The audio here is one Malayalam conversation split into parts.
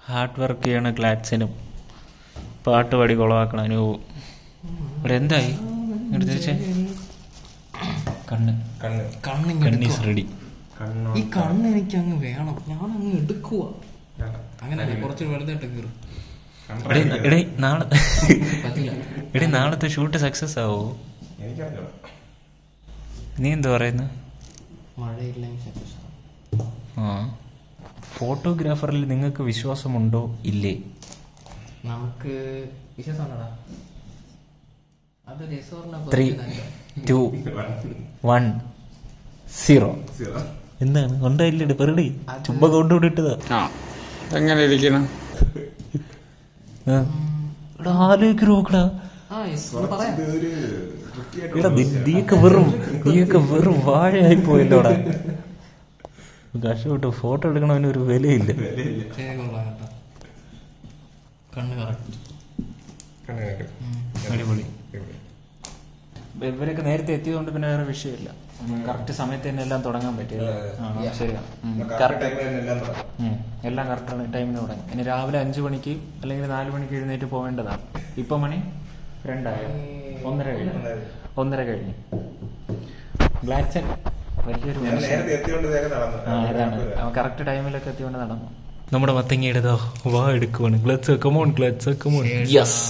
ഹാർഡ് വർക്ക് ചെയ്യണ ഗ്ലാഡ്സിനും പാട്ട് പാടി കുളവാക്കണം അനുഭവം ഇവിടെ എന്തായി ഇങ്ങോട്ട് തിരിച്ചേ കണ്ണ് കണ്ണ് കണ്ണിങ് കണ്ണീസ് റെഡി കണ്ണോ ഈ കണ്ണ് എനിക്ക് അങ്ങ് വേണം ഞാൻ അങ്ങ് എടുക്കുക അങ്ങനെ കുറച്ച് വലുതായിട്ട് കീറും എടേ എടേ നാളെ പറ്റില്ല എടേ നാളത്തെ ഷൂട്ട് സക്സസ് ആവോ എനിക്കറിഞ്ഞോ നീ എന്താ പറയുന്നത് മഴയില്ലെങ്കിൽ success ആവും. ആ ഫോട്ടോഗ്രാഫറിൽ നിങ്ങൾക്ക് വിശ്വാസമുണ്ടോ ഇല്ലേ നമുക്ക് വിശ്വാസമാണോടാ അത് രസോറിനെ three two one zero zero എന്താണ് കൊണ്ടായില്ലേ പെറുടി ചുമ്പ കൊണ്ടുവിട്ടതാ ആ എങ്ങനെ ഇരിക്കണം ആലോചിക്ക് നോക്കടാ ആ yes, ഒന്ന് പറയാം ഒരു tricky എടാ നീ- നീയൊക്കെ വെറും നീയൊക്കെ വെറും വാഴയായി പോയല്ലോടാ കഷ്ടപ്പെട്ട് ഫോട്ടോ എടുക്കണവന് ഒരു വിലയില്ല ശരി കൊള്ളാം കേട്ടോ കണ്ണ് കറക്റ്റ് കണ്ണ് കണ്ട് അടിപൊളി ഇവരൊക്കെ നേരത്തെ എത്തിയതുകൊണ്ട് പിന്നെ വേറെ വിഷയമില്ല കറക്റ്റ് സമയത്ത് തന്നെ എല്ലാം തുടങ്ങാൻ പറ്റില്ല ശരിയാ കറക്റ്റ് ടൈമിൽ തന്നെ എല്ലാം നടക്കും. ഉം. എല്ലാം കറക്റ്റ് ടൈമിന് തുടങ്ങി ഇനി രാവിലെ അഞ്ചു മണിക്ക് അല്ലെങ്കിൽ നാല് മണിക്ക് എഴുന്നേറ്റ് പോവേണ്ടതാണ് ഇപ്പൊ മണി രണ്ടായ ഒന്നര കഴിഞ്ഞു ഒന്നര കഴിഞ്ഞു ഗ്ലാഡ്സൺ വലിയൊരു ഞാൻ മനുഷ്യൻ. നേരത്തെ എത്തിയോണ്ട് വേഗം നടന്നു ആ, അതാണ് അവൻ കറക്റ്റ് ടൈമിലൊക്കെ എത്തിക്കൊണ്ട് നടന്നു നമ്മുടെ മത്തങ്ങയുടേതോ വാ എടുക്കുവാണ് clutch come on clutch come on yes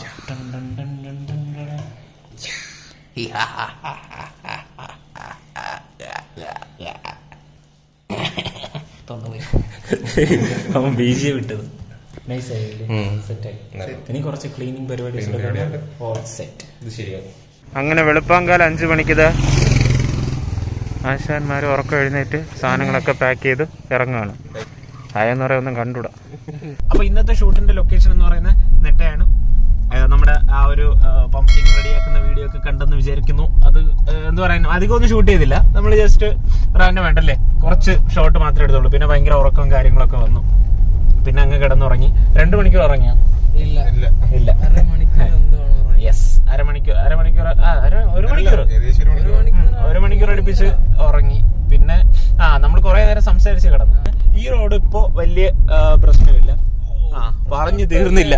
തൊണ്ടുപോയി അവൻ ബീജിയെ വിട്ടത് നൈസ് ആയില്ലേ ഉം. സെറ്റായി നല്ല. ഇനി കുറച്ച് ക്ലീനിങ് പരിപാടി Cleaning പരിപാടിയുണ്ട്. ഓൾ സെറ്റ് ഇത് ശരിയാവും അങ്ങനെ വെളുപ്പാങ്കാലം അഞ്ചു മണിക്കിത് ആശാന്മാർ ഉറക്കം എഴുന്നേറ്റ് സാധനങ്ങളൊക്കെ പാക്ക് ചെയ്ത് ഇറങ്ങുകയാണ് ആയെന്ന് പറയാൻ ഒന്നും കണ്ടുകൂടാ അപ്പൊ ഇന്നത്തെ ഷൂട്ടിന്റെ ലൊക്കേഷൻ എന്ന് പറയുന്നത് നെട്ടയാണ് ഏഹ് നമ്മുടെ ആ ഒരു പമ്പിങ് റെഡിയാക്കുന്ന വീഡിയോ ഒക്കെ കണ്ടെന്ന് വിചാരിക്കുന്നു അത് ഏഹ് എന്താ പറയുക അധികം ഒന്നും ഷൂട്ട് ചെയ്തില്ല നമ്മൾ ജസ്റ്റ് റാൻഡ് വേണ്ടല്ലേ കുറച്ച് ഷോട്ട് മാത്രമേ എടുത്തുള്ളൂ പിന്നെ ഭയങ്കര ഉറക്കവും കാര്യങ്ങളൊക്കെ വന്നു പിന്നെ അങ്ങ് കിടന്നുറങ്ങി രണ്ടു മണിക്കൂർ ഉറങ്ങിയ ഇല്ല ഇല്ല ഇല്ല അരമണിക്കൂർ എന്താണ് പറയുക യെസ് അരമണിക്കൂർ അരമണിക്കൂർ ആ അര- ഒരു മണിക്കൂർ ഏകദേശം ഒരു മണിക്കൂർ ഒരു മണിക്കൂർ അടുപ്പിച്ച് ഉറങ്ങി പിന്നെ ആ നമ്മൾ കുറെ നേരം സംസാരിച്ച് കിടന്നു ഈ റോഡ് ഇപ്പോ വലിയ ആ, പ്രശ്നമില്ല ആ പറഞ്ഞു തീർന്നില്ല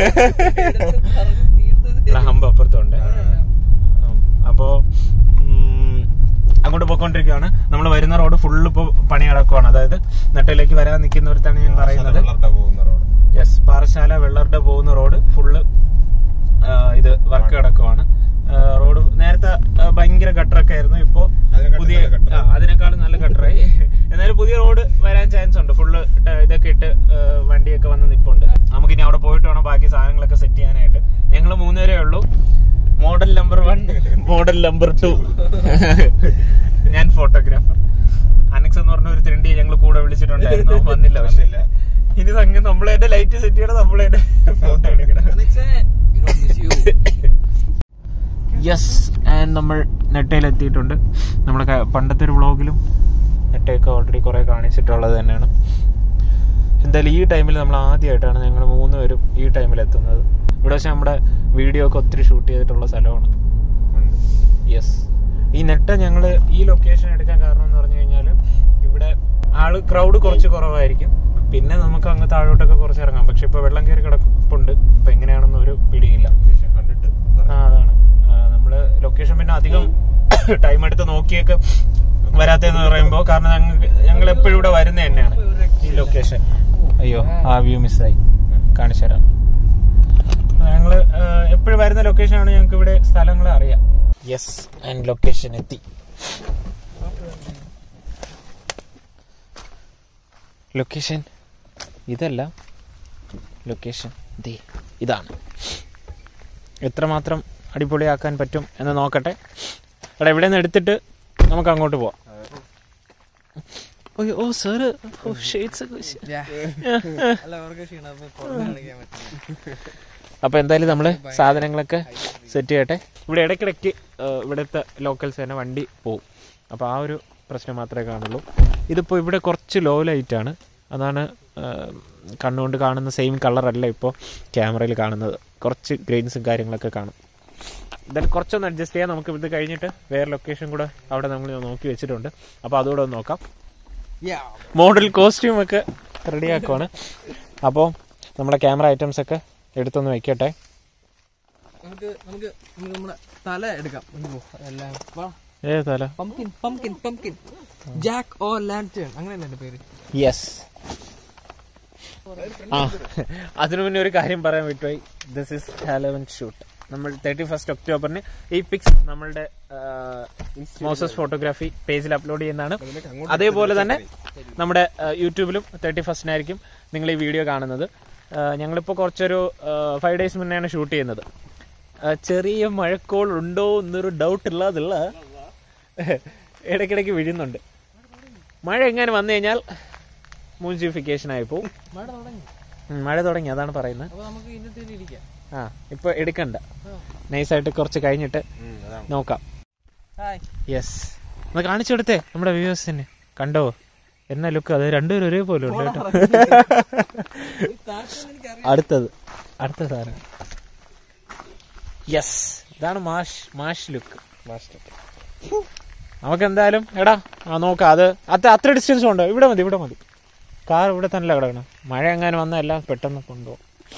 ഹമ്പ് അപ്പുറത്തുണ്ട് ഉം. അപ്പോ ഉം, അങ്ങോട്ട് പോയിക്കൊണ്ടിരിക്കുകയാണ് നമ്മൾ വരുന്ന റോഡ് ഫുള്ള് ഇപ്പൊ പണി നടക്കുവാണ് അതായത് നെട്ടയിലേക്ക് വരാൻ നിൽക്കുന്നവർത്താണ് ഞാൻ പറയുന്നത് വെള്ളറട്ട പോകുന്ന റോഡ് യെസ് പാറശാല വെള്ളറുടെ പോകുന്ന റോഡ് ഫുള്ള് ഇത് വർക്ക് കിടക്കുവാണ് ആ, റോഡ് നേരത്തെ ആ, ഭയങ്കര ഗട്ടറൊക്കെ ആയിരുന്നു ഇപ്പോ അതിനെക്കാട്ടും പുതിയ നല്ല gutter. ആ, അതിനേക്കാളും നല്ല ഗട്ടറായി എന്നാലും പുതിയ റോഡ് വരാൻ ചാൻസ് ഉണ്ട് ഫുള്ള് ഇതൊക്കെ ഇട്ട് ആ, വണ്ടിയൊക്കെ വന്ന് നിപ്പുണ്ട് നമുക്ക് ഇനി അവിടെ പോയിട്ട് വേണം ബാക്കി സാധനങ്ങളൊക്കെ സെറ്റ് ചെയ്യാനായിട്ട് ഞങ്ങൾ മൂന്നുപേരേ ഉള്ളൂ model number one model number two ഞാൻ ഫോട്ടോഗ്രാഫർ അനക്സ് എന്ന് പറഞ്ഞ ഒരു തിണ്ടി ഞങ്ങൾ കൂടെ വിളിച്ചിട്ടുണ്ടായിരുന്നു അവൻ വന്നില്ല പക്ഷെ ഇനി സംഘം നമ്മളെ ലൈറ്റ് സെറ്റ് ചെയ്യണം നമ്മളെ ഫോട്ടോ എടുക്കണം യെസ് ആൻഡ് നമ്മൾ നെട്ടയിൽ എത്തിയിട്ടുണ്ട് നമ്മുടെ ക- പണ്ടത്തെ ഒരു വ്ളോഗിലും നെട്ടയൊക്കെ ഓൾറെഡി കുറേ കാണിച്ചിട്ടുള്ളത് തന്നെയാണ് എന്തായാലും ഈ ടൈമിൽ നമ്മൾ ആദ്യമായിട്ടാണ് ഞങ്ങൾ മൂന്ന് പേരും ഈ ടൈമിൽ എത്തുന്നത് ഇവിടെ വെച്ച് നമ്മുടെ വീഡിയോ ഒക്കെ ഒത്തിരി ഷൂട്ട് ചെയ്തിട്ടുള്ള സ്ഥലമാണ് യെസ് ഈ നെട്ട ഞങ്ങൾ ഈ ലൊക്കേഷൻ എടുക്കാൻ കാരണം എന്ന് പറഞ്ഞു കഴിഞ്ഞാൽ ഇവിടെ ആള് ക്രൗഡ് കുറച്ച് കുറവായിരിക്കും പിന്നെ നമുക്ക് അങ്ങ് താഴോട്ടൊക്കെ കുറച്ച് ഇറങ്ങാം പക്ഷെ ഇപ്പൊ വെള്ളം കയറി കിടപ്പുണ്ട് ഇപ്പൊ എങ്ങനെയാണെന്ന് ഒരു പിടിയില്ല കണ്ടിട്ട് ആ അതാണ് ആ, നമ്മള് ലൊക്കേഷൻ പിന്നെ അധികം ടൈം എടുത്ത് നോക്കിയൊക്കെ വരാത്തെന്ന് പറയുമ്പോ കാരണം ഞങ്ങൾക്ക് ഞങ്ങൾ എപ്പോഴും ഇവിടെ വരുന്ന തന്നെയാണ് ഈ ലൊക്കേഷൻ അയ്യോ ആ വ്യൂ മിസ്സായി കാണിച്ചു തരാം ഞങ്ങള് എപ്പോഴും വരുന്ന ലൊക്കേഷനാണ് ഞങ്ങൾക്ക് ഇവിടെ സ്ഥലങ്ങൾ അറിയാം യെസ് ആൻഡ് ലൊക്കേഷൻ എത്തി ലൊക്കേഷൻ ഇതല്ല ലൊക്കേഷൻ ദേ ഇതാണ് എത്രമാത്രം അടിപൊളിയാക്കാൻ പറ്റും എന്ന് നോക്കട്ടെ എടാ ഇവിടെ നിന്ന് എടുത്തിട്ട് നമുക്ക് അങ്ങോട്ട് പോവാം ഓ ഓ സാറ് ഓ ഷെയ്ഡ്സ് അപ്പൊ എന്തായാലും നമ്മള് സാധനങ്ങളൊക്കെ സെറ്റ് ചെയ്യട്ടെ ഇവിടെ ഇടയ്ക്കിടയ്ക്ക് ഏഹ്, ഇവിടുത്തെ ലോക്കൽസ് തന്നെ വണ്ടി പോവും അപ്പോൾ ആ ഒരു പ്രശ്നം മാത്രമേ കാണുള്ളൂ ഇതിപ്പോൾ ഇവിടെ കുറച്ച് ലോ ലൈറ്റ് ആണ് അതാണ് ഏഹ്, കണ്ണുകൊണ്ട് കാണുന്ന സെയിം കളറല്ല ഇപ്പോൾ ക്യാമറയിൽ കാണുന്നത് കുറച്ച് ഗ്രെയിൻസും കാര്യങ്ങളൊക്കെ കാണും എന്തായാലും കുറച്ചൊന്ന് അഡ്ജസ്റ്റ് ചെയ്യാം നമുക്ക് ഇത് കഴിഞ്ഞിട്ട് വേറെ ലൊക്കേഷൻ കൂടെ അവിടെ നമ്മൾ നോക്കി വെച്ചിട്ടുണ്ട് അപ്പോൾ അതുകൂടെ ഒന്ന് നോക്കാം മോഡൽ കോസ്റ്റ്യൂം ഒക്കെ റെഡിയാക്കുവാണ് അപ്പോൾ നമ്മുടെ ക്യാമറ ഐറ്റംസ് ഒക്കെ എടുത്തൊന്ന് വെക്കട്ടെ നമുക്ക് നമുക്ക് നമുക്ക് നമ്മുടെ തല എടുക്കാം അയ്യോ, എല്ലാം വാ ഏത് തല pumpkin pumpkin pumpkin jack o lantern അങ്ങനെയല്ല എന്റെ പേര് യെസ് ആ അതിനു മുന്നേ ഒരു കാര്യം പറയാൻ വിട്ടുപോയി ദിസ് ഇസ് ഹാലവൻ ഷൂട്ട് നമ്മൾ തേർട്ടി ഫസ്റ്റ് ഒക്ടോബറിന് ഈ പിക്സ് നമ്മളുടെ മോസസ് ഫോട്ടോഗ്രാഫി പേജിൽ അപ്ലോഡ് ചെയ്യുന്നതാണ് അതേപോലെ തന്നെ നമ്മുടെ ആ, യൂട്യൂബിലും തേർട്ടി ഫസ്റ്റിനായിരിക്കും നിങ്ങൾ ഈ വീഡിയോ കാണുന്നത് ആ, ഞങ്ങളിപ്പോൾ കുറച്ചൊരു ഫൈവ് ഡേയ്സ് മുന്നെയാണ് ഷൂട്ട് ചെയ്യുന്നത് ആ, ചെറിയ മഴക്കോൾ ഉണ്ടോ എന്നൊരു ഡൗട്ട് ഇല്ലാതില്ല ഇടയ്ക്കിടയ്ക്ക് വീഴുന്നുണ്ട് മഴ എങ്ങനെ വന്നു കഴിഞ്ഞാൽ മൂഞ്ചിഫിക്കേഷൻ ആയി പോവും മഴ തുടങ്ങി ഉം, മഴ തുടങ്ങി അതാണ് പറയുന്നത് അപ്പൊ നമുക്ക് ഇന്നത്തെ ഇരിക്കാം ആ ഇപ്പൊ എടുക്കണ്ട നൈസായിട്ട് കുറച്ച് കഴിഞ്ഞിട്ട് നോക്കാം ഹായ് യെസ് ഒന്ന് കാണിച്ചു കൊടുത്തേ നമ്മുടെ വ്യൂവേഴ്സിന് കണ്ടോ എന്നാ ലുക്ക് അത് രണ്ടുപേരും ഒരേപോലെ ഉണ്ട് കേട്ടോ അടുത്തത് അടുത്ത സാധനം യെസ് ഇതാണ് മാഷ് മാഷ് ലുക്ക് നമുക്ക് എന്തായാലും എടാ ആ നോക്കാം അത് അത്ര അത്ര ഡിസ്റ്റൻസ് ഉണ്ടോ ഇവിടെ മതി ഇവിടെ മതി കാർ ഇവിടെ തന്നെ കിടക്കണം മഴ എങ്ങാനും വന്നാൽ എല്ലാം പെട്ടെന്ന് കൊണ്ടുപോകും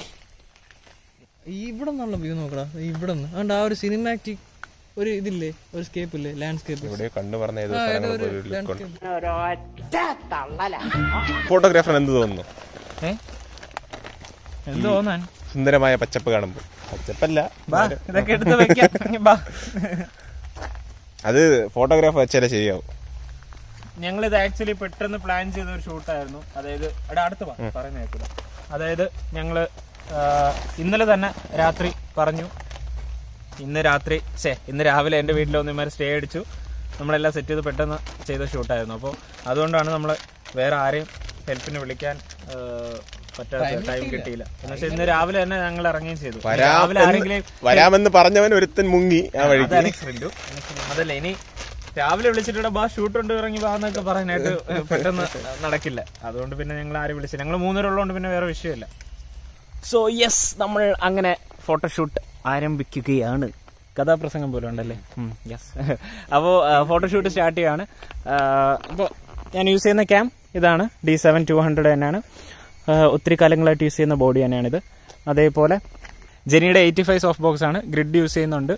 ഇവിടെ നിന്നുള്ള വ്യൂ നോക്കടാ ഇവിടെ നിന്ന് അതുകൊണ്ട് ആ ഒരു സിനിമാറ്റിക് ഒരു ഇതില്ലേ ഒരു സ്കേപ്പ് ഇല്ലേ ലാൻഡ്സ്കേപ്പ് ഇവിടെ കണ്ടു പറഞ്ഞ ഏതോ ആ, ഏതോ സ്ഥലങ്ങൾ ഒരു പോലെ ഒരു look ഉണ്ട്. landscape. ഫോട്ടോഗ്രാഫർ എന്ത് തോന്നുന്നു ഏ എന്ത് തോന്നാൻ സുന്ദരമായ പച്ചപ്പ് കാണുമ്പോൾ പച്ചപ്പല്ല ബാ ഇതൊക്കെ എടുത്ത് വെക്കാം ബാ അത് ഫോട്ടോഗ്രാഫ് വെച്ചാലേ ശരിയാവും ഞങ്ങൾ ഇത് ആക്ച്വലി പെട്ടെന്ന് പ്ലാൻ ചെയ്ത ഒരു ഷൂട്ടായിരുന്നു അതായത് എടാ അടുത്ത് വാ പറയുന്ന കേൾക്കില്ല അതായത് ഞങ്ങള് ആ, ഇന്നലെ തന്നെ രാത്രി പറഞ്ഞു ഇന്ന് രാത്രി ഛേ ഇന്ന് രാവിലെ എൻ്റെ വീട്ടിൽ ഒന്ന് ഇമാര് സ്റ്റേ അടിച്ചു നമ്മളെല്ലാം സെറ്റ് ചെയ്ത് പെട്ടെന്ന് ചെയ്ത ഷൂട്ടായിരുന്നു അപ്പോൾ അതുകൊണ്ടാണ് നമ്മൾ വേറെ ആരെയും ഹെൽപ്പിന് വിളിക്കാൻ ആ, പറ്റാത്ത ടൈം കിട്ടിയില്ല എന്ന് വെച്ചാൽ ഇന്ന് രാവിലെ തന്നെ ഞങ്ങൾ ഇറങ്ങുകയും ചെയ്തു രാവിലെ ആരെങ്കിലും വരാമെന്ന് പറഞ്ഞവൻ ഒരുത്തൻ മുങ്ങി ആ വഴിക്ക് അതാണ് ഫ്രണ്ടു അതല്ല ഇനി രാവിലെ വിളിച്ചിട്ട് ബാ ഷൂട്ട് ഉണ്ട് ഇറങ്ങി ബാ എന്നൊക്കെ പറയാനായിട്ട് പെട്ടെന്ന് നടക്കില്ല അതുകൊണ്ട് പിന്നെ ഞങ്ങൾ ആരും വിളിച്ചില്ല ഞങ്ങൾ മൂന്നുപേരുള്ളതുകൊണ്ട് പിന്നെ വേറെ വിഷയമില്ല സോ യെസ് നമ്മൾ അങ്ങനെ ഫോട്ടോഷൂട്ട് ആരംഭിക്കുകയാണ് കഥാപ്രസംഗം പോലും ഉണ്ടല്ലേ യെസ് അപ്പോൾ ഫോട്ടോഷൂട്ട് സ്റ്റാർട്ട് ചെയ്യാണ് അപ്പോൾ ഞാൻ യൂസ് ചെയ്യുന്ന ക്യാം ഇതാണ് ഡി സെവൻ ടു ഹൺഡ്രഡ് തന്നെയാണ് ആ, ഒത്തിരി കാലങ്ങളായിട്ട് യൂസ് ചെയ്യുന്ന ബോഡി തന്നെയാണിത് അതേപോലെ ജെനിയുടെ എയ്റ്റി ഫൈവ് സോഫ്റ്റ് ബോക്സ് ആണ് ഗ്രിഡ് യൂസ് ചെയ്യുന്നുണ്ട്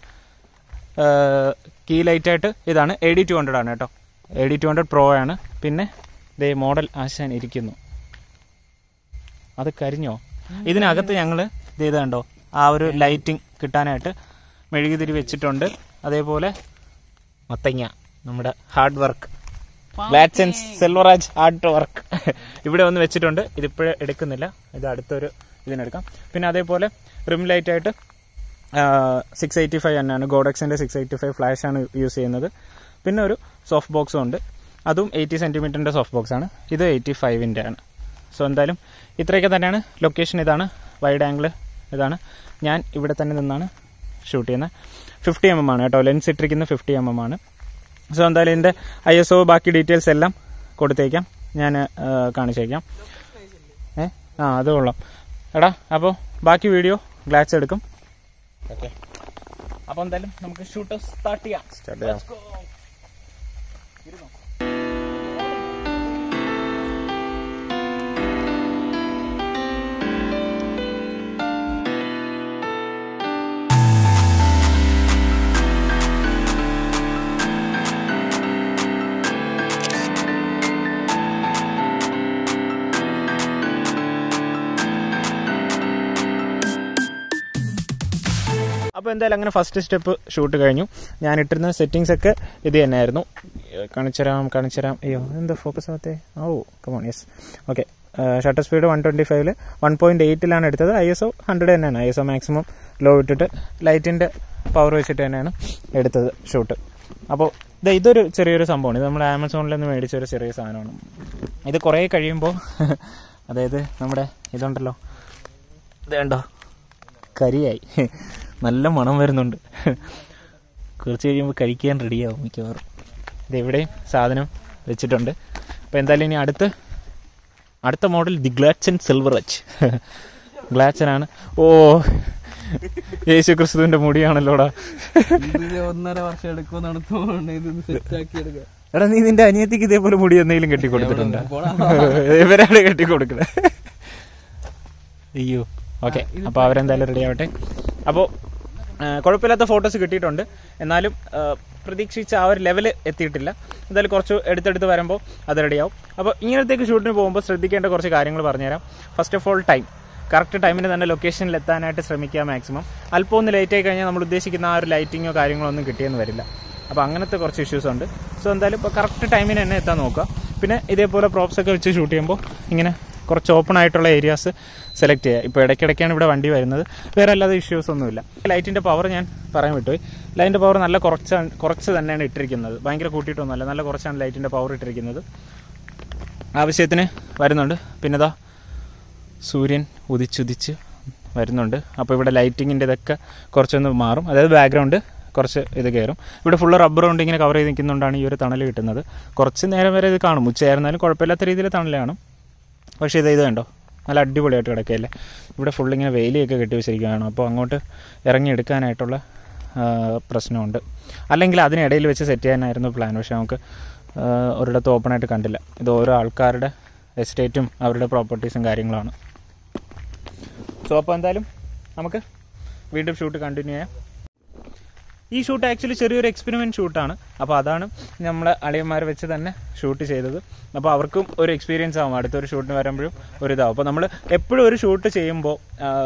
കീ ലൈറ്റ് ആയിട്ട് ഇതാണ് എ ഡി ടു ഹൺഡ്രഡ് ആണ് കേട്ടോ A D two hundred pro ആണ് പിന്നെ ദേ മോഡൽ ആശാൻ ഇരിക്കുന്നു അത് കരിഞ്ഞോ ഇതിനകത്ത് ഞങ്ങൾ ഇത് കണ്ടോ ആ ഒരു ലൈറ്റിംഗ് കിട്ടാനായിട്ട് മെഴുകുതിരി വെച്ചിട്ടുണ്ട് അതേപോലെ മത്തങ്ങ നമ്മുടെ ഹാർഡ് വർക്ക് ഗ്ലാറ്റ്സൻസ് സിൽവറാജ് ഹാർഡ് വർക്ക് ഇവിടെ ഒന്ന് വെച്ചിട്ടുണ്ട് ഇതിപ്പോഴും എടുക്കുന്നില്ല ഇത് അടുത്തൊരു ഇതിനെടുക്കാം പിന്നെ അതേപോലെ റിം ലൈറ്റ് ആയിട്ട് സിക്സ് എയ്റ്റി ഫൈവ് തന്നെയാണ് ഗോഡക്സിന്റെ സിക്സ് എയ്റ്റി ഫൈവ് ഫ്ലാഷ് ആണ് യൂസ് ചെയ്യുന്നത് പിന്നെ ഒരു സോഫ്റ്റ് ബോക്സും ഉണ്ട് അതും എയ്റ്റി സെന്റിമീറ്ററിന്റെ സോഫ്റ്റ് ബോക്സ് ആണ് ഇത് എയ്റ്റി ഫൈവിന്റെ ആണ് സോ എന്തായാലും ഇത്രയൊക്കെ തന്നെയാണ് ലൊക്കേഷൻ ഇതാണ് വൈഡ് ആംഗിൾ ഇതാണ് ഞാൻ ഇവിടെ തന്നെ നിന്നാണ് ഷൂട്ട് ചെയ്യുന്നത് ഫിഫ്റ്റി എം എം ആണ് കേട്ടോ ലെൻസ് ഇട്ടിരിക്കുന്നത് ഫിഫ്റ്റി എം എം ആണ് സോ എന്തായാലും ഇതിൻ്റെ ഐ എസ് ഒ ബാക്കി ഡീറ്റെയിൽസ് എല്ലാം കൊടുത്തേക്കാം ഞാൻ കാണിച്ചേക്കാം ഏ ആ അത് കൊള്ളാം എടാ അപ്പോൾ ബാക്കി വീഡിയോ ഗ്ലാസ് എടുക്കും ഓക്കെ അപ്പോൾ എന്തായാലും നമുക്ക് ഷൂട്ട് സ്റ്റാർട്ട് ചെയ്യാം സ്റ്റാർട്ട് ചെയ്യാം അപ്പോൾ എന്തായാലും അങ്ങനെ ഫസ്റ്റ് സ്റ്റെപ്പ് ഷൂട്ട് കഴിഞ്ഞു ഞാൻ ഇട്ടിരുന്ന സെറ്റിങ്സ് ഒക്കെ ഇത് തന്നെയായിരുന്നു കാണിച്ചുതരാം കാണിച്ചുതരാം അയ്യോ എന്താ ഫോക്കസ് ആകത്തെ oh come on yes okay shutter speed one twenty ഫൈവില് വൺ പോയിന്റ് എയ്റ്റിലാണ് എടുത്തത് ഐ എസ് ഒ ഹൺഡ്രഡ് തന്നെയാണ് I S O maximum low ഇട്ടിട്ട് ലൈറ്റിൻ്റെ പവർ വെച്ചിട്ട് തന്നെയാണ് എടുത്തത് ഷൂട്ട് അപ്പോൾ ഇത് ഇതൊരു ചെറിയൊരു സംഭവമാണ് ഇത് നമ്മൾ ആമസോണിൽ നിന്ന് മേടിച്ച ഒരു ചെറിയ സാധനമാണ് ഇത് കുറേ കഴിയുമ്പോൾ അതായത് നമ്മുടെ ഇതുണ്ടല്ലോ ഇത് കണ്ടോ കരിയായി നല്ല മണം വരുന്നുണ്ട് കുറച്ച് കഴിയുമ്പോൾ കഴിക്കാൻ റെഡിയാവും മിക്കവാറും ഇതെവിടെയും സാധനം വെച്ചിട്ടുണ്ട് അപ്പോൾ എന്തായാലും ഇനി അടുത്ത് അടുത്ത മോഡൽ ദി ഗ്ലാച്ചൻ സിൽവർ അച്ച് ഗ്ലാച്ചനാണ് ഓ യേശു ക്രിസ്തുവിന്റെ മുടിയാണല്ലോടാ ഇത് ഒന്നര വർഷം എടുക്കുമെന്നാണ് തോന്നുന്നത് ഇത് സെറ്റ് ആക്കി എടുക്കുക എടാ നീ നിന്റെ അനിയത്തിക്ക് ഇതേപോലെ മുടി എന്തെങ്കിലും കെട്ടിക്കൊടുത്തിട്ടുണ്ടോ പോടാ. ഇവരാണ് കെട്ടിക്കൊടുക്കുന്നത് അയ്യോ ഓക്കെ അപ്പോൾ അവരെന്തായാലും റെഡി ആവട്ടെ അപ്പോൾ കുഴപ്പമില്ലാത്ത ഫോട്ടോസ് കിട്ടിയിട്ടുണ്ട് എന്നാലും ആ, പ്രതീക്ഷിച്ച ആ ഒരു ലെവൽ എത്തിയിട്ടില്ല എന്തായാലും കുറച്ച് എടുത്തെടുത്ത് വരുമ്പോൾ അത് റെഡിയാവും അപ്പോൾ ഇങ്ങനത്തേക്ക് ഷൂട്ടിന് പോകുമ്പോൾ ശ്രദ്ധിക്കേണ്ട കുറച്ച് കാര്യങ്ങൾ പറഞ്ഞുതരാം first of all time correct ടൈമിന് തന്നെ ലൊക്കേഷനിൽ എത്താനായിട്ട് ശ്രമിക്കുക മാക്സിമം അല്പം ഒന്ന് ലേറ്റ് ആയി കഴിഞ്ഞാൽ നമ്മൾ ഉദ്ദേശിക്കുന്ന ആ ഒരു ലൈറ്റിങ്ങോ കാര്യങ്ങളോ ഒന്നും കിട്ടിയെന്ന് വരില്ല അപ്പോൾ അങ്ങനത്തെ കുറച്ച് ഇഷ്യൂസ് ഉണ്ട് സോ എന്തായാലും ഇപ്പോൾ കറക്റ്റ് ടൈമിന് തന്നെ എത്താൻ നോക്കുക പിന്നെ ഇതേപോലെ പ്രോപ്സ് ഒക്കെ വെച്ച് ഷൂട്ട് ചെയ്യുമ്പോൾ ഇങ്ങനെ കുറച്ച് ഓപ്പൺ ആയിട്ടുള്ള ഏരിയാസ് സെലക്ട് ചെയ്യുക ഇപ്പോൾ ഇടയ്ക്കിടയ്ക്കാണ് ഇവിടെ വണ്ടി വരുന്നത് വേറെ അല്ലാതെ ഇഷ്യൂസ് ഒന്നുമില്ല ലൈറ്റിൻ്റെ പവർ ഞാൻ പറയാൻ വിട്ടുപോയി ലൈറ്റിൻ്റെ പവർ നല്ല കുറച്ചാണ് കുറച്ച് തന്നെയാണ് ഇട്ടിരിക്കുന്നത് ഭയങ്കര കൂട്ടിയിട്ടൊന്നുമല്ല നല്ല കുറച്ചാണ് ലൈറ്റിൻ്റെ പവർ ഇട്ടിരിക്കുന്നത് ആവശ്യത്തിന് വരുന്നുണ്ട് പിന്നെ ഇതാ സൂര്യൻ ഉദിച്ചുദിച്ച് വരുന്നുണ്ട് അപ്പോൾ ഇവിടെ ലൈറ്റിങ്ങിൻ്റെ ഇതൊക്കെ കുറച്ചൊന്ന് മാറും അതായത് ബാക്ക്ഗ്രൗണ്ട് കുറച്ച് ഇത് കയറും ഇവിടെ ഫുള്ള് റബ്ബർ കൊണ്ട് ഇങ്ങനെ കവർ ചെയ്ത് നിൽക്കുന്നതുകൊണ്ടാണ് ഈ ഒരു തണൽ കിട്ടുന്നത് കുറച്ച് നേരം വരെ ഇത് കാണും ഉച്ചയായിരുന്നാലും കുഴപ്പമില്ലാത്ത രീതിയിൽ തണൽ കാണും പക്ഷേ ഇത് ഇത് കണ്ടോ നല്ല അടിപൊളിയായിട്ട് കിടക്കുകയല്ലേ ഇവിടെ ഫുൾ ഇങ്ങനെ വെയിലൊക്കെ കെട്ടി വെച്ചിരിക്കുകയാണ് അപ്പോൾ അങ്ങോട്ട് ഇറങ്ങിയെടുക്കാനായിട്ടുള്ള ആ, പ്രശ്നമുണ്ട് അല്ലെങ്കിൽ അതിനിടയിൽ വെച്ച് സെറ്റ് ചെയ്യാനായിരുന്നു പ്ലാൻ പക്ഷേ നമുക്ക് ആ, ഒരിടത്തും ഓപ്പണായിട്ട് കണ്ടില്ല ഇത് ഓരോ ആൾക്കാരുടെ എസ്റ്റേറ്റും അവരുടെ പ്രോപ്പർട്ടീസും കാര്യങ്ങളാണ് സോ അപ്പോൾ എന്തായാലും നമുക്ക് വീണ്ടും ഷൂട്ട് കണ്ടിന്യൂ ചെയ്യാം ഈ ഷൂട്ട് ആക്ച്വലി ചെറിയൊരു എക്സ്പെരിമെന്റ് ഷൂട്ടാണ് അപ്പോൾ അതാണ് നമ്മളെ അളിയന്മാർ വെച്ച് തന്നെ ഷൂട്ട് ചെയ്തത് അപ്പോൾ അവർക്കും ഒരു എക്സ്പീരിയൻസ് ആവും അടുത്തൊരു ഷൂട്ടിന് വരുമ്പോഴും ഒരു ഇതാവും അപ്പോൾ നമ്മൾ എപ്പോഴും ഒരു ഷൂട്ട് ചെയ്യുമ്പോൾ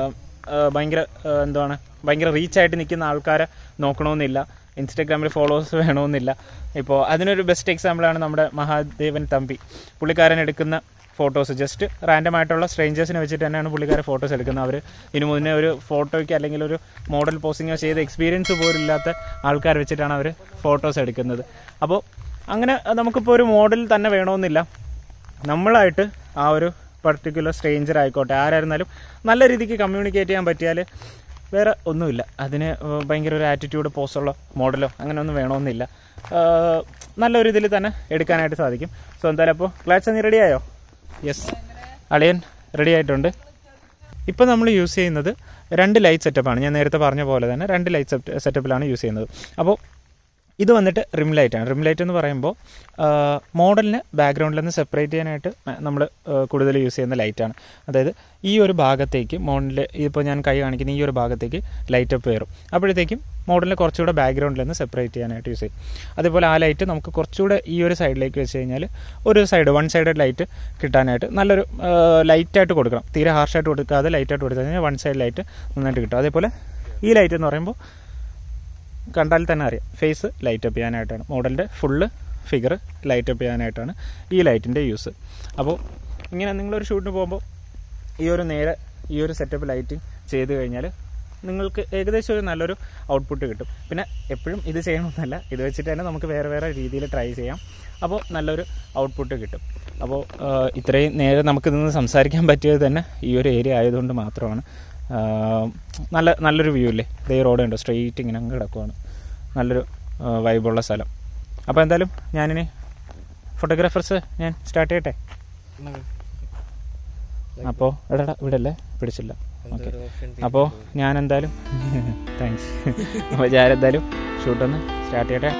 ഭയങ്കര ആ, എന്താണ് ഭയങ്കര റീച്ചായിട്ട് നിൽക്കുന്ന ആൾക്കാരെ നോക്കണമെന്നില്ല ഇൻസ്റ്റാഗ്രാമിൽ ഫോളോവേഴ്സ് വേണമെന്നില്ല ഇപ്പോൾ അതിനൊരു ബെസ്റ്റ് എക്സാമ്പിളാണ് നമ്മുടെ മഹാദേവൻ തമ്പി പുള്ളിക്കാരൻ എടുക്കുന്ന ഫോട്ടോസ് ജസ്റ്റ് റാൻഡം ആയിട്ടുള്ള സ്ട്രേഞ്ചേഴ്സിനെ വെച്ചിട്ട് തന്നെയാണ് പുള്ളിക്കാരെ ഫോട്ടോസ് എടുക്കുന്നത് അവർ ഇതിനു മുന്നേ ഒരു ഫോട്ടോയ്ക്ക് അല്ലെങ്കിൽ ഒരു മോഡൽ പോസിങ്ങോ ചെയ്ത എക്സ്പീരിയൻസ് പോലും ഇല്ലാത്ത ആൾക്കാർ വെച്ചിട്ടാണ് അവർ ഫോട്ടോസ് എടുക്കുന്നത് അപ്പോൾ അങ്ങനെ നമുക്കിപ്പോൾ ഒരു മോഡൽ തന്നെ വേണമെന്നില്ല നമ്മളായിട്ട് ആ ഒരു പർട്ടിക്കുലർ സ്ട്രേഞ്ചർ ആയിക്കോട്ടെ ആരായിരുന്നാലും നല്ല രീതിക്ക് കമ്മ്യൂണിക്കേറ്റ് ചെയ്യാൻ പറ്റിയാൽ വേറെ ഒന്നുമില്ല അതിന് ഏഹ്, ഭയങ്കര ഒരു ആറ്റിറ്റ്യൂഡ് പോസുള്ള മോഡലോ അങ്ങനെ ഒന്നും വേണമെന്നില്ല ഏഹ്, നല്ലൊരു ഇതിൽ തന്നെ എടുക്കാനായിട്ട് സാധിക്കും സോ എന്തായാലും അപ്പോൾ ക്ലാച്ച് നീ റെഡിയായോ യെസ് അളിയൻ റെഡി ആയിട്ടുണ്ട് ഇപ്പോൾ നമ്മൾ യൂസ് ചെയ്യുന്നത് രണ്ട് ലൈറ്റ് സെറ്റപ്പാണ് ഞാൻ നേരത്തെ പറഞ്ഞ പോലെ തന്നെ രണ്ട് ലൈറ്റ് സെറ്റപ്പിലാണ് യൂസ് ചെയ്യുന്നത് അപ്പോൾ ഇത് വന്നിട്ട് റിം ലൈറ്റാണ് റിം ലൈറ്റ് എന്ന് പറയുമ്പോൾ മോഡലിന് ബാക്ക്ഗ്രൗണ്ടിൽ നിന്ന് സെപ്പറേറ്റ് ചെയ്യാനായിട്ട് നമ്മൾ കൂടുതൽ യൂസ് ചെയ്യുന്ന ലൈറ്റാണ് അതായത് ഈ ഒരു ഭാഗത്തേക്ക് മോഡലിൽ ഇപ്പോൾ ഞാൻ കൈ കാണിക്കുന്ന ഈ ഒരു ഭാഗത്തേക്ക് ലൈറ്റ് അപ്പ് കയറും അപ്പോഴത്തേക്കും മോഡലിനെ കുറച്ചുകൂടെ ബാക്ക്ഗ്രൗണ്ടിൽ നിന്ന് സെപ്പറേറ്റ് ചെയ്യാനായിട്ട് യൂസ് ചെയ്യും അതേപോലെ ആ ലൈറ്റ് നമുക്ക് കുറച്ചുകൂടെ ഈ ഒരു സൈഡിലേക്ക് വെച്ച് കഴിഞ്ഞാൽ ഒരു സൈഡ് വൺ സൈഡ് ലൈറ്റ് കിട്ടാനായിട്ട് നല്ലൊരു ലൈറ്റായിട്ട് കൊടുക്കണം തീരെ ഹാർഷായിട്ട് കൊടുക്കാതെ ലൈറ്റായിട്ട് കൊടുത്തു കഴിഞ്ഞാൽ വൺ സൈഡ് ലൈറ്റ് നന്നായിട്ട് കിട്ടും അതേപോലെ ഈ ലൈറ്റ് എന്ന് പറയുമ്പോൾ കണ്ടാൽ തന്നെ അറിയാം ഫേസ് ലൈറ്റ് അപ്പ് ചെയ്യാനായിട്ടാണ് മോഡലിൻ്റെ ഫുള്ള് ഫിഗർ ലൈറ്റ് അപ്പ് ചെയ്യാനായിട്ടാണ് ഈ ലൈറ്റിൻ്റെ യൂസ് അപ്പോൾ ഇങ്ങനെ നിങ്ങളൊരു ഷൂട്ടിന് പോകുമ്പോൾ ഈ ഒരു നേരെ ഈ ഒരു സെറ്റപ്പ് ലൈറ്റിംഗ് ചെയ്ത് കഴിഞ്ഞാൽ നിങ്ങൾക്ക് ഏകദേശം ഒരു നല്ലൊരു ഔട്ട്പുട്ട് കിട്ടും പിന്നെ എപ്പോഴും ഇത് ചെയ്യണമെന്നല്ല ഇത് വെച്ചിട്ട് തന്നെ നമുക്ക് വേറെ വേറെ രീതിയിൽ ട്രൈ ചെയ്യാം അപ്പോൾ നല്ലൊരു ഔട്ട്പുട്ട് കിട്ടും അപ്പോൾ ഇത്രയും നേരെ നമുക്ക് നിന്ന് സംസാരിക്കാൻ പറ്റിയത് തന്നെ ഈ ഒരു ഏരിയ ആയതുകൊണ്ട് മാത്രമാണ് ആ, നല്ല നല്ലൊരു വ്യൂ ഇല്ലേ ഇതേ റോഡ് ഉണ്ട് സ്ട്രെയിറ്റ് ഇങ്ങനെ അങ്ങ് കിടക്കുവാണ് നല്ലൊരു വൈബുള്ള സ്ഥലം അപ്പോൾ എന്തായാലും ഞാനിനി ഫോട്ടോഗ്രാഫേഴ്സ് ഞാൻ സ്റ്റാർട്ട് ചെയ്യട്ടെ അപ്പോൾ എടാ ഇവിടെ അല്ലേ പിടിച്ചില്ല ഓക്കെ അപ്പോൾ ഞാൻ എന്തായാലും താങ്ക്സ് അപ്പോൾ ഞാൻ എന്തായാലും ഷൂട്ടൊന്ന് സ്റ്റാർട്ട് ചെയ്യട്ടെ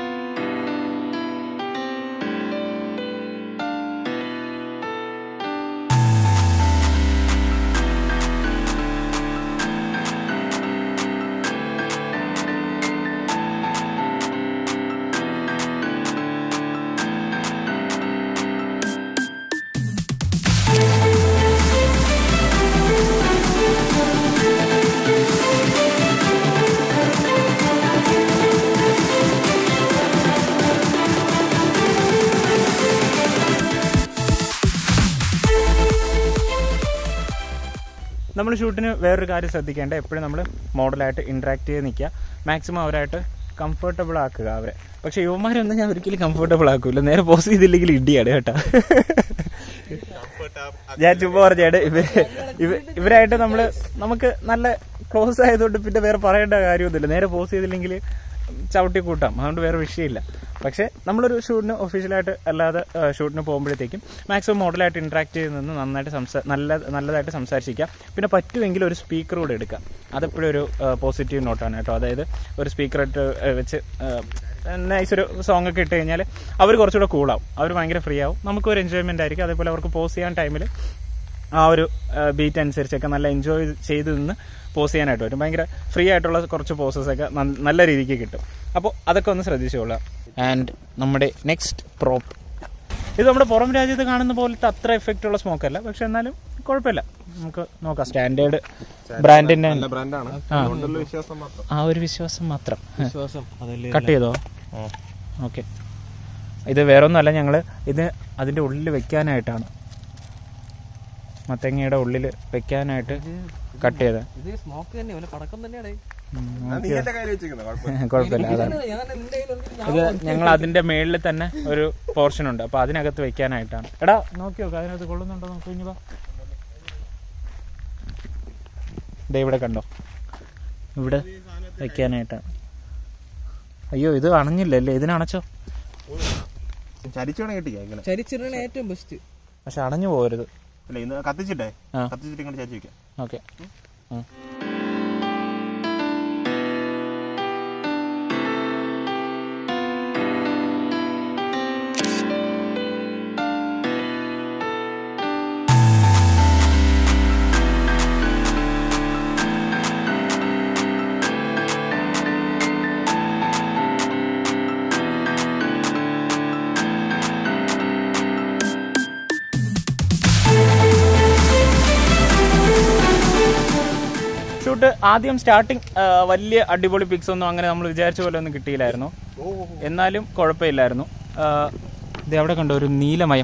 നമ്മൾ ഷൂട്ടിന് വേറൊരു കാര്യം ശ്രദ്ധിക്കേണ്ട എപ്പോഴും നമ്മൾ മോഡലായിട്ട് ഇന്ററാക്ട് ചെയ്ത് നിൽക്കുക മാക്സിമം അവരായിട്ട് കംഫർട്ടബിൾ ആക്കുക അവരെ പക്ഷെ യുവമാരൊന്നും ഞാൻ ഒരിക്കലും കംഫർട്ടബിൾ ആക്കൂല നേരെ പോസ് ചെയ്തില്ലെങ്കിൽ ഇടിയാണ് കേട്ടോ ഞാൻ ചുമ്മാ പറഞ്ഞാണ് ഇവര് ഇവ- ഇവരായിട്ട് നമ്മള് നമുക്ക് നല്ല ക്ലോസ് ആയതുകൊണ്ട് പിന്നെ വേറെ പറയേണ്ട കാര്യമൊന്നുമില്ല നേരെ പോസ് ചെയ്തില്ലെങ്കിൽ ചവിട്ടി കൂട്ടാം അതുകൊണ്ട് വേറെ വിഷയമില്ല പക്ഷേ നമ്മളൊരു ഷൂട്ടിന് ഒഫീഷ്യലായിട്ട് അല്ലാതെ ആ, ഷൂട്ടിന് പോകുമ്പോഴത്തേക്കും മാക്സിമം മോഡലായിട്ട് ഇന്ററാക്ട് ചെയ്ത് നിന്ന് നന്നായിട്ട് സംസാ നല്ല നല്ലതായിട്ട് സംസാരിച്ചിരിക്കാം പിന്നെ പറ്റുമെങ്കിൽ ഒരു സ്പീക്കർ കൂടെ എടുക്കാം അതെപ്പോഴും ഒരു പോസിറ്റീവ് നോട്ടാണ് കേട്ടോ അതായത് ഒരു സ്പീക്കർ ഇട്ട് ആ, വെച്ച് നൈസ് ഒരു സോങ് ഒക്കെ ഇട്ട് കഴിഞ്ഞാൽ അവർ കുറച്ചുകൂടെ കൂളാവും അവർ ഭയങ്കര ഫ്രീ ആവും നമുക്കൊരു എൻജോയ്മെന്റ് ആയിരിക്കും അതേപോലെ അവർക്ക് പോസ് ചെയ്യാൻ ടൈമിൽ ആ ഒരു ബീറ്റ് അനുസരിച്ചൊക്കെ നല്ല എൻജോയ് ചെയ്ത് നിന്ന് പോസ് ചെയ്യാനായിട്ട് വരും ഭയങ്കര ഫ്രീ ആയിട്ടുള്ള കുറച്ച് പോസസ് ഒക്കെ നന്ന- നല്ല രീതിക്ക് കിട്ടും അപ്പോൾ അതൊക്കെ ഒന്ന് ശ്രദ്ധിച്ചോളുക ആൻഡ് നമ്മുടെ നെക്സ്റ്റ് പ്രോപ്പ് ഇത് നമ്മുടെ പുറം രാജ്യത്ത് കാണുന്ന പോലത്തെ അത്ര എഫക്റ്റ് ഉള്ള സ്മോക്ക് അല്ല പക്ഷെ എന്നാലും കുഴപ്പമില്ല നമുക്ക് നോക്കാം സ്റ്റാൻഡേർഡ് ബ്രാൻഡിന്റെ നല്ല ബ്രാൻഡാണ് അതുകൊണ്ടുള്ള വിശ്വാസം മാത്രം ആ ഒരു വിശ്വാസം മാത്രം വിശ്വാസം അതല്ലേ കട്ട് ചെയ്തോ ഓക്കെ ഇത് വേറൊന്നുമല്ല ഞങ്ങൾ ഇത് അതിൻ്റെ ഉള്ളിൽ വെക്കാനായിട്ടാണ് മത്തങ്ങയുടെ ഉള്ളിൽ വെക്കാനായിട്ട് കട്ട് ചെയ്ത് ഇത് സ്മോക്ക് തന്നെ വല്ല പടക്കം തന്നെയാണ് നീ എന്റെ കയ്യിൽ വെച്ചിരിക്കുന്നത് കുഴപ്പമില്ല കുഴപ്പമില്ല അതാണ് ഞാൻ എന്റെ കയ്യിൽ ഇത് ഞങ്ങൾ അതിന്റെ മേളിൽ തന്നെ ഒരു പോർഷൻ ഉണ്ട് അപ്പൊ അതിനകത്ത് വെക്കാനായിട്ടാണ് എടാ നോക്കി നോക്ക് അതിനകത്ത് കൊള്ളുന്നുണ്ടോ നോക്കി കുഞ്ഞുവാ ദേ ഇവിടെ കണ്ടോ ഇവിടെ വെക്കാനായിട്ടാണ് അയ്യോ ഇത് അണഞ്ഞില്ലല്ലേ ഇതിനണച്ചോ ചരിച്ചോണെ കിട്ടിയ ഇങ്ങനെ ചരിച്ചിടണ ഏറ്റവും ബെസ്റ്റ് പക്ഷെ അണഞ്ഞു പോകരുത് അല്ല ഇന്ന് കത്തിച്ചിട്ടേ ആ. കത്തിച്ചിട്ട് ഇങ്ങനെ ചരിച്ച് വെക്കാം ഓക്കെ ഷൂട്ട് ആദ്യം സ്റ്റാർട്ടിങ് വലിയ അടിപൊളി പിക്സ് ഒന്നും അങ്ങനെ നമ്മൾ വിചാരിച്ച പോലെ ഒന്നും കിട്ടിയില്ലായിരുന്നു എന്നാലും കുഴപ്പമില്ലായിരുന്നു ആ, ഇത് അവിടെ കണ്ടോ ഒരു നീലമയം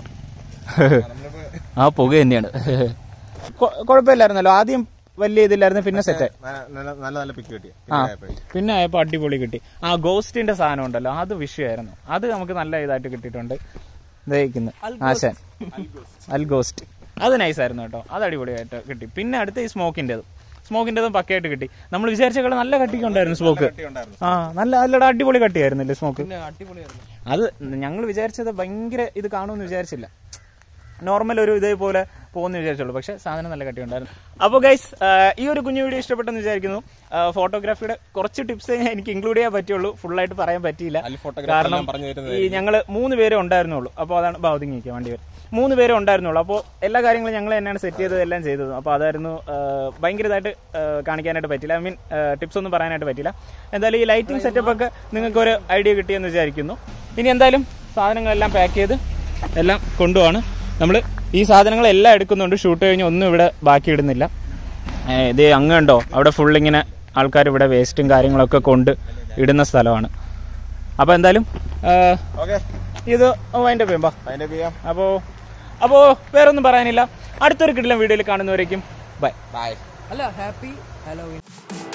ആ പുക തന്നെയാണ് കൊ- കുഴപ്പമില്ലായിരുന്നല്ലോ ആദ്യം വലിയ ഇതില്ലായിരുന്നു പിന്നെ സെറ്റ് നല്ല നല്ല- നല്ല നല്ല പിക്ക് കിട്ടിയ ആ പിന്നെ ആയപ്പോ അടിപൊളി കിട്ടി ആ ഗോസ്റ്റിന്റെ സാധനം ഉണ്ടല്ലോ അത് വിഷയമായിരുന്നു അത് നമുക്ക് നല്ല ഇതായിട്ട് കിട്ടിയിട്ടുണ്ട് ദഹിക്കുന്നു ആശാൻ അൽ ഗോസ്റ്റ് അത് നൈസായിരുന്നു കേട്ടോ അത് അടിപൊളിയായിട്ട് കിട്ടി പിന്നെ അടുത്ത ഈ സ്മോക്കിൻ്റെത് സ്മോക്കിൻ്റെതും പക്കയായിട്ട് കിട്ടി നമ്മൾ വിചാരിച്ചേക്കാൾ നല്ല കട്ടിക്കുണ്ടായിരുന്നു സ്മോക്ക് ആ നല്ല നല്ലടാ അടിപൊളി കട്ടിയായിരുന്നില്ലേ സ്മോക്ക് പിന്നെ അടിപൊളിയായിരുന്നു അത് ഞങ്ങൾ വിചാരിച്ചത് ഭയങ്കര ഇത് കാണുമെന്ന് വിചാരിച്ചില്ല നോർമൽ ഒരു ഇതേപോലെ പോകുമെന്ന് വിചാരിച്ചുള്ളൂ പക്ഷെ സാധനം നല്ല കട്ടിയുണ്ടായിരുന്നു അപ്പോൾ ഗൈസ് ഈ ഒരു കുഞ്ഞു വീഡിയോ ഇഷ്ടപ്പെട്ടെന്ന് വിചാരിക്കുന്നു ഫോട്ടോഗ്രാഫിയുടെ കുറച്ച് ടിപ്സ് എനിക്ക് ഇൻക്ലൂഡ് ചെയ്യാൻ പറ്റുള്ളൂ ഫുള്ളായിട്ട് പറയാൻ പറ്റിയില്ല അതിൽ photography കാരണം എല്ലാം പറഞ്ഞു തരുന്നത് ഈ ഞങ്ങൾ മൂന്ന് പേരെ ഉണ്ടായിരുന്നുള്ളൂ അപ്പോൾ അതാണ് ബാധിങ് നിൽക്കുക വണ്ടി വരെ മൂന്ന് പേരെ ഉണ്ടായിരുന്നുള്ളൂ അപ്പോൾ എല്ലാ കാര്യങ്ങളും ഞങ്ങൾ തന്നെയാണ് സെറ്റ് ചെയ്തത് എല്ലാം ചെയ്തത് അപ്പോൾ അതായിരുന്നു ആ, ഭയങ്കര ഇതായിട്ട് ആ, കാണിക്കാനായിട്ട് പറ്റില്ല ഐ മീൻ ടിപ്സ് ഒന്നും പറയാനായിട്ട് പറ്റില്ല എന്തായാലും ഈ ലൈറ്റിംഗ് സെറ്റപ്പ് ഒക്കെ നിങ്ങൾക്ക് ഒരു ഐഡിയ കിട്ടിയെന്ന് വിചാരിക്കുന്നു ഇനി എന്തായാലും സാധനങ്ങളെല്ലാം പാക്ക് ചെയ്ത് എല്ലാം കൊണ്ടുപോവാണ് നമ്മൾ ഈ സാധനങ്ങളെല്ലാം എടുക്കുന്നുണ്ട് ഷൂട്ട് കഴിഞ്ഞ് ഒന്നും ഇവിടെ ബാക്കി ഇടുന്നില്ല ഏ, ഇത് അങ്ങ് കണ്ടോ അവിടെ ഫുൾ ഇങ്ങനെ ആൾക്കാർ ഇവിടെ വേസ്റ്റും കാര്യങ്ങളൊക്കെ കൊണ്ട് ഇടുന്ന സ്ഥലമാണ് അപ്പോൾ എന്തായാലും ആ, ഓക്കെ ഇത് അതിൻ്റെ പേമ്പാ അതിന്റെ ചെയ്യാം അപ്പോൾ അപ്പോൾ വേറൊന്നും പറയാനില്ല അടുത്തൊരു കിടിലം വീഡിയോയിൽ കാണുന്നവരേക്കും ബൈ ബൈ അല്ല ഹാപ്പി ഹലോവിൻ